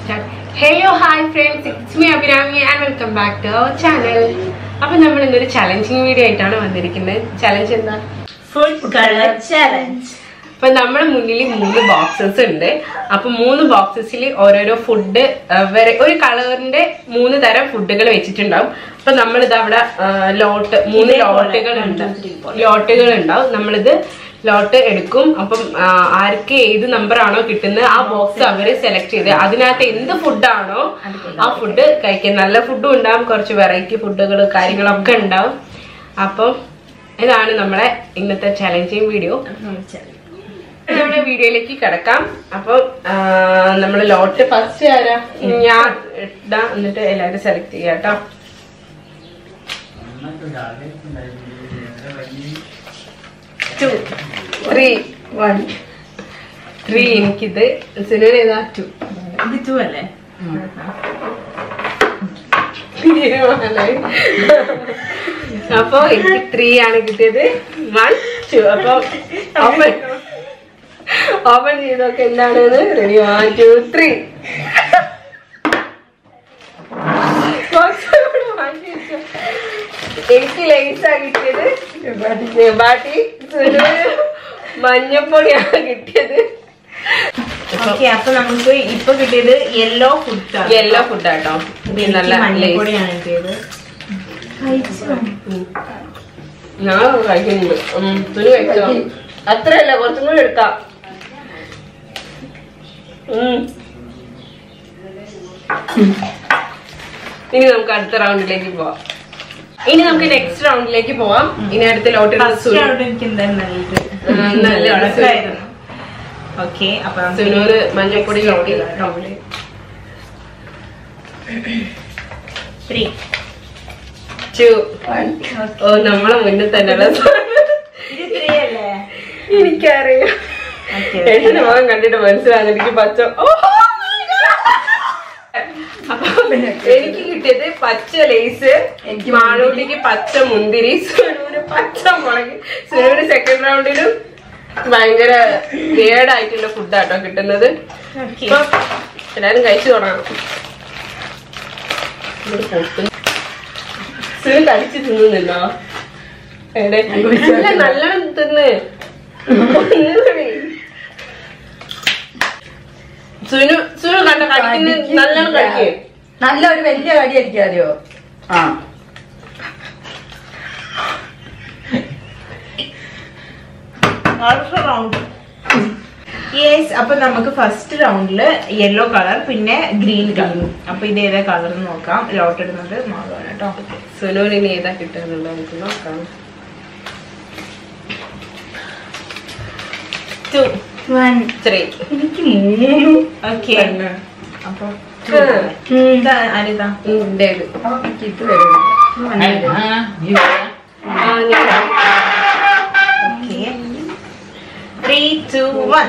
Hello hi friends it's me Abhirami and welcome back to our channel അപ്പൊ നമ്മൾ ഇന്നൊരു challenging video ആയിട്ടാണ് വന്നിരിക്കുന്നത് ചലഞ്ച് എന്താ ഫുഡ് കളർ ചലഞ്ച് അപ്പൊ നമ്മുടെ മുന്നിൽ മൂന്ന് ബോക്സസ് ഉണ്ട് അപ്പൊ മൂന്ന് ബോക്സസിൽ ഓരോരോ ഫുഡ് ഒരു കളറിന്റെ മൂന്ന് തരം ഫുഡുകൾ വെച്ചിട്ടുണ്ടാവും അപ്പൊ നമ്മളിത് അവിടെ ആ, ലോട്ട് മൂന്ന് ഇതേപോലെ, ലോട്ടുകൾ one, ഉണ്ട് two, three പോലെ. ലോട്ടുകൾ ഉണ്ടാവും നമ്മളിത് ലോട്ട് എടുക്കും അപ്പം ആ, ആർക്ക് ഏത് നമ്പർ ആണോ കിട്ടുന്നത് ആ ബോക്സ് അവര് സെലക്ട് ചെയ്ത് അതിനകത്ത് എന്ത് ഫുഡാണോ ആ ഫുഡ് കഴിക്കാൻ നല്ല ഫുഡും ഉണ്ടാവും കുറച്ച് വെറൈറ്റി ഫുഡുകൾ കാര്യങ്ങളൊക്കെ ഉണ്ടാവും അപ്പം ഇതാണ് നമ്മുടെ ഇന്നത്തെ ചലഞ്ചിങ് വീഡിയോ നമ്മുടെ വീഡിയോയിലേക്ക് കിടക്കാം അപ്പം നമ്മൾ ലോട്ട് ഫസ്റ്റ് ആരാ ഞാൻ ഇടാം എന്നിട്ട് എല്ലാവരും സെലക്ട് ചെയ്യാം കേട്ടോ ടു ത്രീ വൺ ത്രീ എനിക്കിത് സിനിമ ഏതാ ടു ഇത് ടു അല്ലേ അപ്പൊ എനിക്ക് ത്രീ ആണ് കിട്ടിയത് വൺ ടു അപ്പൊ ഓപ്പൺ ഓപ്പൺ ചെയ്തൊക്കെ എന്താണെന്ന് റെഡി വൺ ടു ത്രീ എനിക്ക് ലൈസാ കിട്ടിയത് ബാട്ടി സുനുവിന് മഞ്ഞപ്പൊടിയാണ് കിട്ടിയത് ഓക്കെ അപ്പൊ നമുക്ക് ഇപ്പൊ കിട്ടിയത് യെല്ലോ ഫുഡ് യെല്ലോ ഫുഡാട്ടോ നല്ല lace. മഞ്ഞപ്പൊടിയാണ് കിട്ടിയത് ഞാൻ കഴിക്കുന്നുണ്ട് ഉം, സുനു കഴിച്ചോ അത്രയല്ല കുറച്ചും കൂടി എടുക്കാം ഉം. ഇനി നമുക്ക് അടുത്ത റൗണ്ടിലേക്ക് പോവാം ഇനി നമുക്ക് നെക്സ്റ്റ് റൗണ്ടിലേക്ക് പോവാം ഇനി അടുത്ത ലോട്ടിൽ ഫസ്റ്റ് അവിടെ എനിക്ക് എന്തായാലും നല്ലത് ഉം, നല്ല ഉറപ്പായിരുന്നു ഓക്കെ അപ്പൊ നമുക്ക് സുനൂര് മഞ്ഞപ്പൊടി ലോട്ടി ത്രീ ടു ഓ നമ്മളെ മുന്നിൽ തന്നെയുള്ള ഇത് ത്രീ അല്ലേ എനിക്കറിയാം ഓക്കെ എന്റെ മുഖം കണ്ടിട്ട് മനസ്സിലാകുന്നു എനിക്ക് പച്ച ഓ അപ്പൊ എനിക്ക് കിട്ടിയത് പച്ച ലേസ് എനിക്ക് മാളൂട്ടിക്ക് പച്ച മുന്തിരി സുനൂര് പച്ച മുളക് സുനൂര് സെക്കൻഡ് റൗണ്ടിലും ഭയങ്കര വേർഡായിട്ടുള്ള ഫുഡാട്ടോ കിട്ടുന്നത് ഓക്കെ അപ്പൊ എല്ലാരും കഴിച്ചു തുടങ്ങണം ഇത് പൊട്ടുന്നു. സുനു കടിച്ചു തിന്നുന്നില്ലോ എവിടെ അല്ല നല്ലോണം തിന്ന് ഒന്നുകൂടി. സുനു സുനു കണ്ട കടിക്കുന്ന നല്ലോണം കഴിക്കേ നല്ല ഒരു വലിയ കടി അടിക്കാതെയോ ആ റൗണ്ട് യെസ് അപ്പൊ നമുക്ക് ഫസ്റ്റ് റൗണ്ടില് യെല്ലോ കളർ പിന്നെ ഗ്രീൻ കളർ അപ്പൊ ഇത് ഏതാ കളർ നോക്കാം ലോട്ട് ഇടുന്നത് മാറുകയാണ് കേട്ടോ സുനുവിന് ഇനി ഏതാ കിട്ടുന്നുണ്ടോ നമുക്ക് നോക്കാം ടു വൺ ത്രീ എനിക്ക് മൂന്ന് ഓക്കെ അപ്പൊ ആ. ഇതാ ആരിതാ ഇന്റേത് എനിക്ക് ഇത് വരുന്നു ആ ഞാൻ okay three two one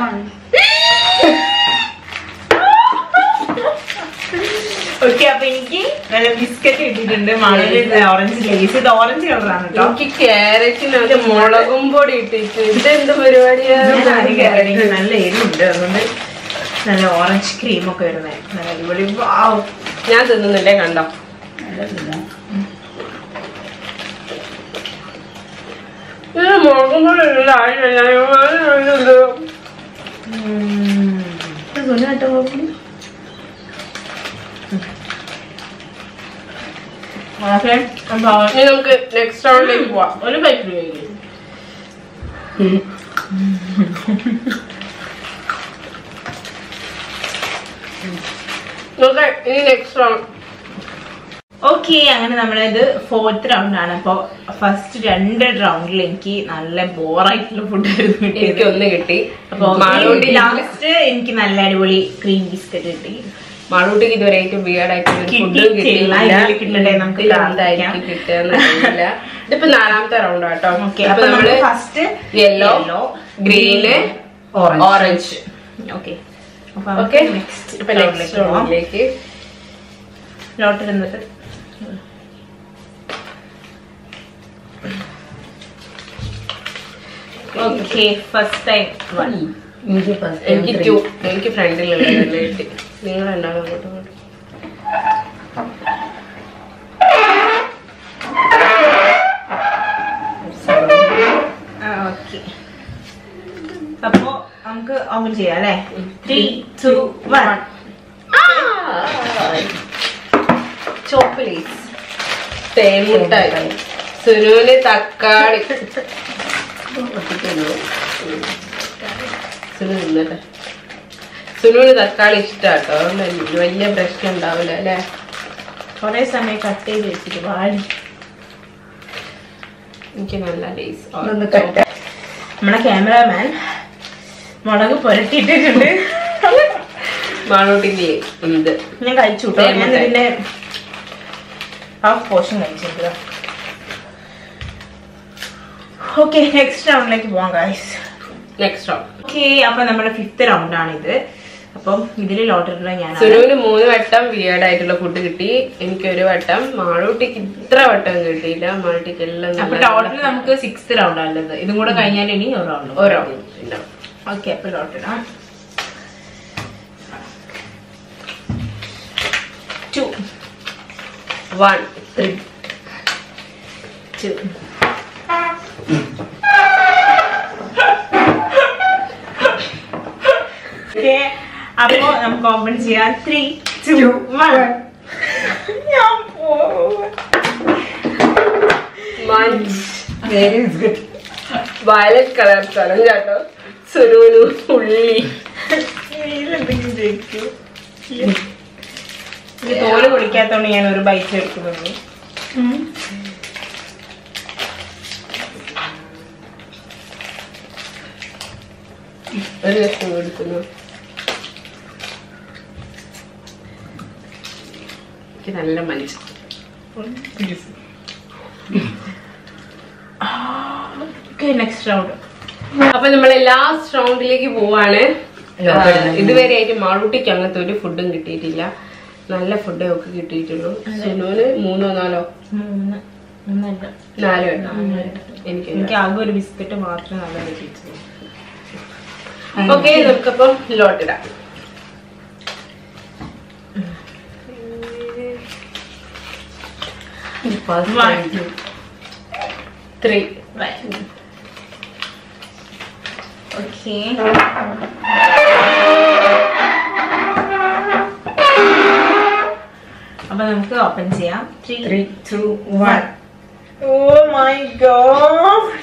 okay അപ്പൊ എനിക്ക് നല്ല ബിസ്ക്കറ്റ് കിട്ടിയിട്ടുണ്ട് മാളൊരു ഓറഞ്ച് ലേസ് ഇത് ഓറഞ്ച് കളറാണ് കേട്ടോ എനിക്ക് ക്യാരറ്റിനകത്ത് മുളകും പൊടി ഇട്ടിട്ട് ഇതെന്ത് പരിപാടിയാ ഞാൻ ആദ്യം കേരളത്തിൽ നല്ല എരിവുണ്ട് അതുകൊണ്ട് നല്ല ഓറഞ്ച് ക്രീം ഒക്കെ വരുന്നത് നല്ല അടിപൊളി വാവ് ഞാൻ തിന്നുന്നില്ലേ കണ്ടോ ഇത് മുളകും പൊടി ഇടണ്ട ആവശ്യമില്ല. ഞാൻ ഇത് ഇനി നമുക്ക് നെക്സ്റ്റ് റൗണ്ടിലേക്ക് പോവാം ഒരു പൈപ്പ് കഴിക്കും നോക്കാം ഇനി നെക്സ്റ്റ് റൗണ്ട് ഓക്കെ അങ്ങനെ നമ്മളിത് ഫോർത്ത് റൗണ്ട് ആണ് അപ്പൊ ഫസ്റ്റ് രണ്ട് റൗണ്ടിൽ എനിക്ക് നല്ല ബോറായിട്ടുള്ള ഫുഡ് ആയിരുന്നു എനിക്ക് കിട്ടിയത് ഒന്ന് കിട്ടി അപ്പൊ മാളൂട്ടി ലാസ്റ്റ് എനിക്ക് നല്ല അടിപൊളി ക്രീം ബിസ്ക്കറ്റ് കിട്ടി മാളൂട്ടിക്ക് ഇതുവരെയായിട്ട് വിയർഡ് ആയിട്ടുള്ള ഫുഡും കിട്ടിയിട്ടില്ല. കിട്ടിയില്ല ഇതില് കിട്ടട്ടെ നമുക്ക് ഇതിൽ പ്രാർത്ഥിക്കാം. എന്തായിരിക്കും കിട്ടുക അറിയില്ല ഇതിപ്പോ നാലാമത്തെ റൗണ്ട് ആട്ടോ ഓക്കെ അപ്പൊ അപ്പൊ നമ്മള് നമ്മള് first yellow green orange orange okay okay next ഇപ്പൊ നെക്സ്റ്റ് റൗണ്ടിലേക്ക് ലോട്ട് ഇരുന്നിട്ട് ഓക്കെ ഫസ്റ്റ് ടൈം വൺ എനിക്ക് first time എനിക്ക് three. ടു എനിക്ക് ഫ്രണ്ടിലുള്ള കിട്ടി നിങ്ങൾ രണ്ടാളും അങ്ങോട്ടും ഇങ്ങോട്ടും ഓക്കെ അപ്പോ നമുക്ക് ഓപ്പൺ ചെയ്യാം അല്ലേ ത്രീ ടു വൺ ചോക്ലേറ്റ്സ് തേൻമുട്ടായി സുനുവിന് തക്കാളി സുനു തിന്നട്ടെ സുനുവിന് തക്കാളി ഇഷ്ടാട്ടോ അതുകൊണ്ട് വലിയ പ്രശ്നം ഉണ്ടാവില്ല അല്ലേ കൊറേ സമയം കട്ട് ചെയ്ത് വെച്ചിട്ട് വാടി എനിക്ക് നല്ല ടേസ്റ്റ് ഇതൊന്ന് കട്ട് നമ്മളെ ക്യാമറാമാൻ മുളക് പുരട്ടിയിട്ടിട്ടുണ്ട് മാളൂട്ടിന്റെ ഇത് ഞാൻ കഴിച്ചു കേട്ടോ ഞാൻ ഇതിന്റെ ഹാഫ് പോർഷൻ കഴിച്ചിട്ട് ഓക്കെ നെക്സ്റ്റ് റൗണ്ടിലേക്ക് പോവാം ഗായ്സ് നെക്സ്റ്റ് റൗണ്ട് ഓക്കെ അപ്പൊ നമ്മുടെ ഫിഫ്ത്ത് റൗണ്ട് ആണ് ഇത് അപ്പം ഇതിൽ ലോട്ടറിയുള്ള ഞാൻ സുനുവിന് മൂന്ന് വട്ടം വിയേർഡ് ആയിട്ടുള്ള ഫുഡ് കിട്ടി എനിക്ക് ഒരു വട്ടം മാളൂട്ടിക്ക് ഇത്ര വട്ടം കിട്ടിയില്ല മാളൂട്ടിക്ക് എല്ലാം അപ്പൊ ടോട്ടൽ നമുക്ക് സിക്സ്ത് റൗണ്ട് ആണുള്ളത് ഇതും കൂടെ കഴിഞ്ഞാൽ ഇനി ഒരു റൗണ്ട് ഓരോ ഉണ്ടാവും ഓക്കെ അപ്പൊ ലോട്ടിടാം ടു വൺ ടു ഓക്കെ അപ്പോ നമുക്ക് ഓപ്പൺ ചെയ്യാം ത്രീ ടു വൺ ഞാൻ പോവാ വെരി ഗുഡ് വയലറ്റ് കളർ സ്ഥലം കേട്ടോ സുനുവിന് ഉള്ളി ഇതിലെന്തെങ്കിലും ജയിക്കൂ ഇത് തോല് പൊളിക്കാത്തോണ്ട് ഞാൻ ഒരു ബൈറ്റ് എടുക്കുന്നുള്ളൂ ഒരു ലക്ഷം കൊടുക്കുന്നു എനിക്ക് നല്ല മനുഷ്യ ഓക്കെ നെക്സ്റ്റ് റൗണ്ട് അപ്പൊ നമ്മള് ലാസ്റ്റ് റൗണ്ടിലേക്ക് പോവാണ് ലോകം ഇടുന്നു. ഇതുവരെ ആയിട്ട് മാളൂട്ടിക്ക് അങ്ങനത്തെ ഒരു ഫുഡും കിട്ടിയിട്ടില്ല നല്ല ഫുഡേ ഒക്കെ കിട്ടിയിട്ടുള്ളൂ സുനുവിന് മൂന്നോ നാലോ മൂന്ന് മൂന്നല്ല നാലോ എണ്ണോ എനിക്ക് എനിക്ക് ആകെ ഒരു ബിസ്ക്കറ്റ് മാത്രമേ നല്ല കിട്ടിയിട്ടുള്ളൂ ഓക്കെ നമുക്കപ്പം ലോട്ടിടാം ത്രീ ഓക്കെ അപ്പൊ നമുക്ക് ഓപ്പൺ ചെയ്യാം three three two one oh my god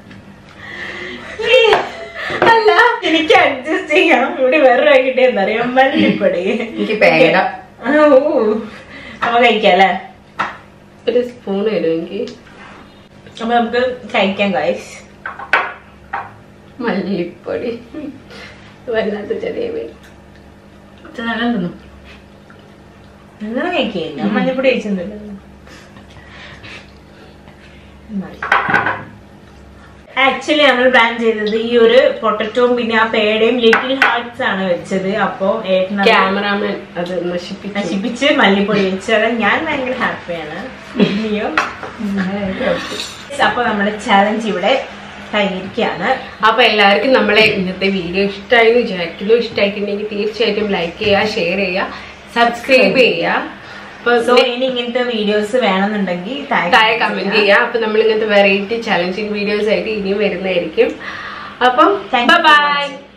അല്ല എനിക്ക് അഡ്ജസ്റ്റ് ചെയ്യാം ഇവിടെ വേറെ കിട്ടിയ എന്താ പറയാ മല്ലിപ്പൊടി എനിക്ക് പേട ആ, ഓ അപ്പൊ കഴിക്കാം അല്ലേ ഒരു സ്പൂൺ തരും എനിക്ക് അപ്പൊ നമുക്ക് കഴിക്കാം ഗൈസ് മല്ലിപ്പൊടി വല്ലാത്ത ചെറിയ വീട് നല്ലതെന്നു നിങ്ങൾ കഴിക്കില്ല മഞ്ഞപ്പൊടി കഴിച്ചൊന്നുമില്ല ആക്ച്വലി നമ്മൾ പ്ലാൻ ചെയ്തത് ഈ ഒരു പൊട്ടറ്റോയും പിന്നെ ആ പേടയും ലിറ്റിൽ ഹാർട്സ് ആണ് വെച്ചത് അപ്പൊ ഏട്ടൻ അത് ക്യാമറാമാൻ അത് നശിപ്പിച്ചു നശിപ്പിച്ച് മല്ലിപ്പൊടി വെച്ച് അത് ഞാൻ ഭയങ്കര ഹാപ്പിയാണ് നീയോ അപ്പൊ നമ്മുടെ ചാലഞ്ച് ഇവിടെ കഴിഞ്ഞിരിക്കുകയാണ് അപ്പൊ എല്ലാവർക്കും നമ്മളെ ഇന്നത്തെ വീഡിയോ ഇഷ്ടമായി എന്ന് വിചാരിക്കുന്നു ഇഷ്ടമായിട്ടുണ്ടെങ്കിൽ തീർച്ചയായിട്ടും ലൈക്ക് ചെയ്യുക ഷെയർ ചെയ്യുക സബ്സ്ക്രൈബ് ചെയ്യുക അപ്പൊ സോ ഇനി ഇങ്ങനത്തെ വീഡിയോസ് വേണമെന്നുണ്ടെങ്കിൽ താഴെ കമന്റ് ചെയ്യുക അപ്പൊ നമ്മൾ ഇങ്ങനത്തെ വെറൈറ്റി ചലഞ്ചിങ് വീഡിയോസ് ആയിട്ട് ഇനിയും വരുന്നതായിരിക്കും അപ്പം Thank you so bye much.